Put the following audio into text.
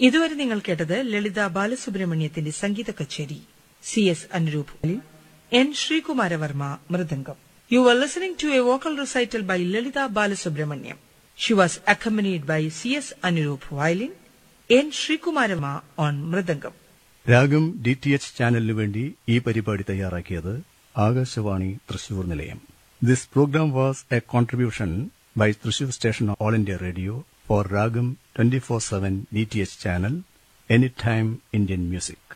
ഇതുവരെ നിങ്ങൾ കേട്ടത് ലളിത ബാലസുബ്രഹ്മണ്യത്തിന്റെ സംഗീത കച്ചേരി C S Anuroop N Sreekumaravarma mridangam you are listening to a vocal recital by Lalitha Balasubramaniam she was accompanied by C S Anuroop violin N Sreekumaravarma on mridangam Raagam D T H ചാനലിനു വേണ്ടി ഈ പരിപാടി തയ്യാറാക്കിയത് ആകാശവാണി തൃശൂർ നിലയം this programme was a contribution by Thrissur station All India Radio for Raagam twenty four seven D T H channel any time Indian music